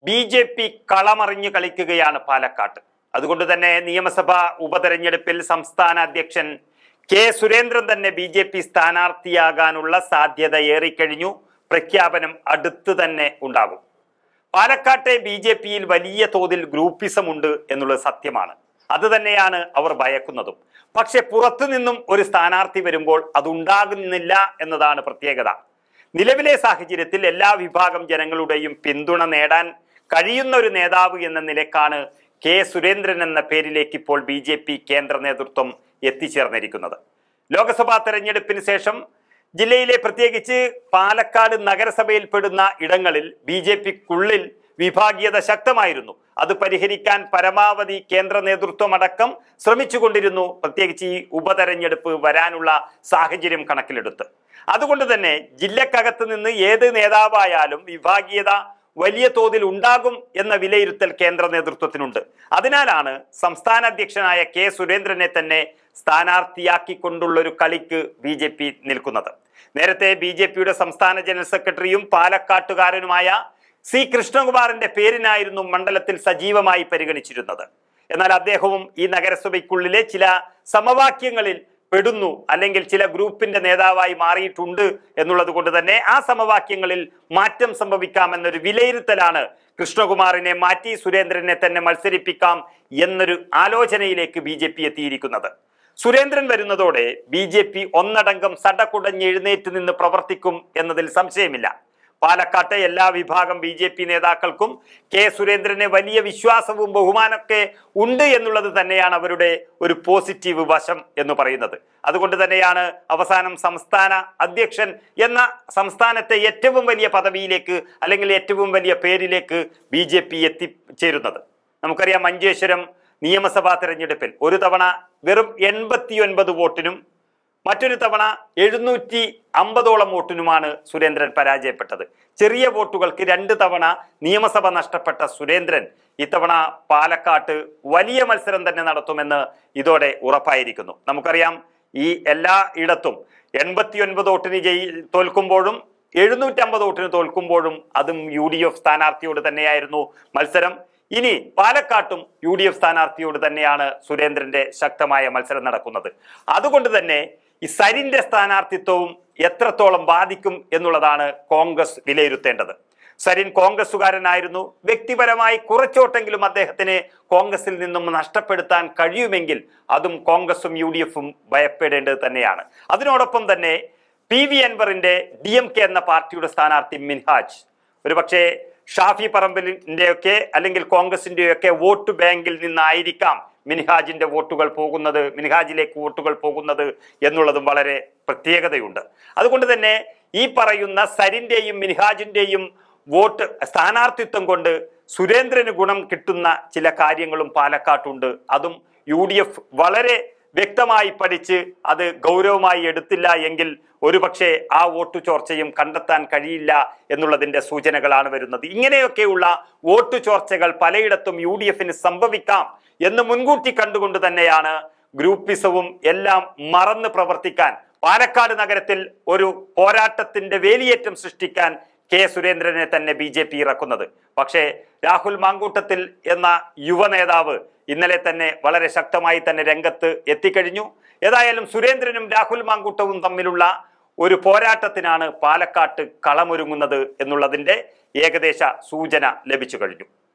B J P കളമറിഞ്ഞു കളിക്കുകയാണ് പാലക്കാട്ട് അതുകൊണ്ട് തന്നെ നിയമസഭാ ഉപതെരഞ്ഞെടുപ്പിൽ സംസ്ഥാന അധ്യക്ഷൻ കെ സുരേന്ദ്രൻ തന്നെ ബി ജെ പി സ്ഥാനാർത്ഥിയാകാനുള്ള സാധ്യത ഏറിക്കഴിഞ്ഞു പ്രഖ്യാപനം അടുത്ത് തന്നെ ഉണ്ടാകും പാലക്കാട്ടെ ബി ജെ പിയിൽ വലിയ തോതിൽ ഗ്രൂപ്പിസം ഉണ്ട് എന്നുള്ളത് സത്യമാണ് അത് തന്നെയാണ് അവർ ഭയക്കുന്നതും പക്ഷെ പുറത്തു നിന്നും ഒരു സ്ഥാനാർത്ഥി വരുമ്പോൾ അതുണ്ടാകുന്നില്ല എന്നതാണ് പ്രത്യേകത നിലവിലെ സാഹചര്യത്തിൽ എല്ലാ വിഭാഗം ജനങ്ങളുടെയും പിന്തുണ നേടാൻ കഴിയുന്ന ഒരു നേതാവ് എന്ന നിലക്കാണ് കെ സുരേന്ദ്രൻ എന്ന പേരിലേക്ക് ഇപ്പോൾ ബി ജെ പി കേന്ദ്ര നേതൃത്വം എത്തിച്ചേർന്നിരിക്കുന്നത് ലോക്സഭാ തെരഞ്ഞെടുപ്പിന് ശേഷം ജില്ലയിലെ പ്രത്യേകിച്ച് പാലക്കാട് നഗരസഭയിൽപ്പെടുന്ന ഇടങ്ങളിൽ ബി ജെ പിക്കുള്ളിൽ വിഭാഗീയത ശക്തമായിരുന്നു അത് പരിഹരിക്കാൻ പരമാവധി കേന്ദ്ര നേതൃത്വമടക്കം ശ്രമിച്ചുകൊണ്ടിരുന്നു പ്രത്യേകിച്ച് ഈ ഉപതെരഞ്ഞെടുപ്പ് വരാനുള്ള സാഹചര്യം കണക്കിലെടുത്ത് അതുകൊണ്ട് തന്നെ ജില്ലക്കകത്ത് നിന്ന് ഏത് നേതാവായാലും വിഭാഗീയത വലിയ തോതിൽ ഉണ്ടാകും എന്ന വിലയിരുത്തൽ കേന്ദ്ര നേതൃത്വത്തിനുണ്ട് അതിനാലാണ് സംസ്ഥാന അധ്യക്ഷനായ കെ സുരേന്ദ്രനെ തന്നെ സ്ഥാനാർത്ഥിയാക്കിക്കൊണ്ടുള്ള ഒരു കളിക്ക് ബി ജെ പി നിൽക്കുന്നത് നേരത്തെ ബി ജെ പിയുടെ സംസ്ഥാന ജനറൽ സെക്രട്ടറിയും പാലക്കാട്ടുകാരനുമായ സി കൃഷ്ണകുമാറിന്റെ പേരിനായിരുന്നു മണ്ഡലത്തിൽ സജീവമായി പരിഗണിച്ചിരുന്നത് എന്നാൽ അദ്ദേഹവും ഈ നഗരസഭയ്ക്കുള്ളിലെ ചില സമവാക്യങ്ങളിൽ പെടുന്നു അല്ലെങ്കിൽ ചില ഗ്രൂപ്പിന്റെ നേതാവായി മാറിയിട്ടുണ്ട് എന്നുള്ളത് കൊണ്ട് തന്നെ ആ സമവാക്യങ്ങളിൽ മാറ്റം സംഭവിക്കാമെന്നൊരു വിലയിരുത്തലാണ് കൃഷ്ണകുമാറിനെ മാറ്റി സുരേന്ദ്രനെ തന്നെ മത്സരിപ്പിക്കാം എന്നൊരു ആലോചനയിലേക്ക് ബി ജെ പി എത്തിയിരിക്കുന്നത് സുരേന്ദ്രൻ വരുന്നതോടെ ബി ജെ പി ഒന്നടങ്കം സടകുടഞ്ഞെഴുന്നേറ്റ് നിന്ന് പ്രവർത്തിക്കും എന്നതിൽ സംശയമില്ല പാലക്കാട്ടെ എല്ലാ വിഭാഗം ബി ജെ പി നേതാക്കൾക്കും കെ സുരേന്ദ്രനെ വലിയ വിശ്വാസവും ബഹുമാനമൊക്കെ ഉണ്ട് എന്നുള്ളത് തന്നെയാണ് അവരുടെ ഒരു പോസിറ്റീവ് വശം എന്ന് പറയുന്നത് അതുകൊണ്ട് തന്നെയാണ് അവസാനം സംസ്ഥാന അധ്യക്ഷൻ എന്ന സംസ്ഥാനത്തെ ഏറ്റവും വലിയ പദവിയിലേക്ക് അല്ലെങ്കിൽ ഏറ്റവും വലിയ പേരിലേക്ക് ബി ജെ പി എത്തിച്ചേരുന്നത് നമുക്കറിയാം മഞ്ചേശ്വരം നിയമസഭാ തെരഞ്ഞെടുപ്പിൽ ഒരു തവണ വെറും എൺപത്തിയൊൻപത് വോട്ടിനും മറ്റൊരു തവണ എഴുന്നൂറ്റി അമ്പതോളം വോട്ടിനുമാണ് സുരേന്ദ്രൻ പരാജയപ്പെട്ടത് ചെറിയ വോട്ടുകൾക്ക് രണ്ട് തവണ നിയമസഭ നഷ്ടപ്പെട്ട സുരേന്ദ്രൻ ഇത്തവണ പാലക്കാട്ട് വലിയ മത്സരം തന്നെ നടത്തുമെന്ന് ഇതോടെ ഉറപ്പായിരിക്കുന്നു നമുക്കറിയാം ഈ എല്ലാ ഇടത്തും എൺപത്തിയൊൻപത് വോട്ടിന് ജയി തോൽക്കുമ്പോഴും എഴുന്നൂറ്റമ്പത് വോട്ടിന് തോൽക്കുമ്പോഴും അതും യു ഡി എഫ് സ്ഥാനാർത്ഥിയോട് തന്നെയായിരുന്നു മത്സരം ഇനി പാലക്കാട്ടും യു ഡി എഫ് സ്ഥാനാർത്ഥിയോട് തന്നെയാണ് സുരേന്ദ്രന്റെ ശക്തമായ മത്സരം നടക്കുന്നത് അതുകൊണ്ട് തന്നെ ഈ സരിന്റെ സ്ഥാനാർത്ഥിത്വവും എത്രത്തോളം ബാധിക്കും എന്നുള്ളതാണ് കോൺഗ്രസ് വിലയിരുത്തേണ്ടത് സരിൻ കോൺഗ്രസുകാരനായിരുന്നു വ്യക്തിപരമായി കുറച്ചോട്ടെങ്കിലും അദ്ദേഹത്തിന് കോൺഗ്രസിൽ നിന്നും നഷ്ടപ്പെടുത്താൻ കഴിയുമെങ്കിൽ അതും കോൺഗ്രസും യു ഡി എഫും ഭയപ്പെടേണ്ടത് തന്നെയാണ് അതിനോടൊപ്പം തന്നെ പി വി അൻവറിന്റെ ഡി എം കെ എന്ന പാർട്ടിയുടെ സ്ഥാനാർത്ഥി മിൻഹാജ് ഒരുപക്ഷെ ഷാഫി പറമ്പലിന്റെയൊക്കെ അല്ലെങ്കിൽ കോൺഗ്രസിന്റെയൊക്കെ വോട്ട് ബാങ്കിൽ നിന്നായിരിക്കാം മിൻഹാജിന്റെ വോട്ടുകൾ പോകുന്നത് മിൻഹാജിലേക്ക് വോട്ടുകൾ പോകുന്നത് എന്നുള്ളതും വളരെ പ്രത്യേകതയുണ്ട് അതുകൊണ്ട് തന്നെ ഈ പറയുന്ന സരിന്റെയും മിൻഹാജിന്റെയും വോട്ട് സ്ഥാനാർത്ഥിത്വം കൊണ്ട് സുരേന്ദ്രന് ഗുണം കിട്ടുന്ന ചില കാര്യങ്ങളും പാലക്കാട്ടുണ്ട് അതും യു ഡി എഫ് വളരെ വ്യക്തമായി പഠിച്ച് അത് ഗൗരവമായി എടുത്തില്ല എങ്കിൽ ഒരുപക്ഷെ ആ വോട്ടു ചോർച്ചയും കണ്ടെത്താൻ കഴിയില്ല എന്നുള്ളതിന്റെ സൂചനകളാണ് വരുന്നത് ഇങ്ങനെയൊക്കെയുള്ള വോട്ടു ചോർച്ചകൾ പലയിടത്തും യു ഡി എഫിന് സംഭവിക്കാം എന്ന് മുൻകൂട്ടി കണ്ടുകൊണ്ട് തന്നെയാണ് ഗ്രൂപ്പിസവും എല്ലാം മറന്ന് പ്രവർത്തിക്കാൻ പാലക്കാട് നഗരത്തിൽ ഒരു പോരാട്ടത്തിന്റെ വേലിയേറ്റം സൃഷ്ടിക്കാൻ കെ സുരേന്ദ്രനെ തന്നെ ബി ജെ പി ഇറക്കുന്നത് പക്ഷേ രാഹുൽ മാങ്കൂട്ടത്തിൽ എന്ന യുവ നേതാവ് ഇന്നലെ തന്നെ വളരെ ശക്തമായി തന്നെ രംഗത്ത് എത്തിക്കഴിഞ്ഞു ഏതായാലും സുരേന്ദ്രനും രാഹുൽ മാങ്കൂട്ടവും തമ്മിലുള്ള ഒരു പോരാട്ടത്തിനാണ് പാലക്കാട്ട് കളമൊരുങ്ങുന്നത് എന്നുള്ളതിന്റെ ഏകദേശ സൂചന ലഭിച്ചു കഴിഞ്ഞു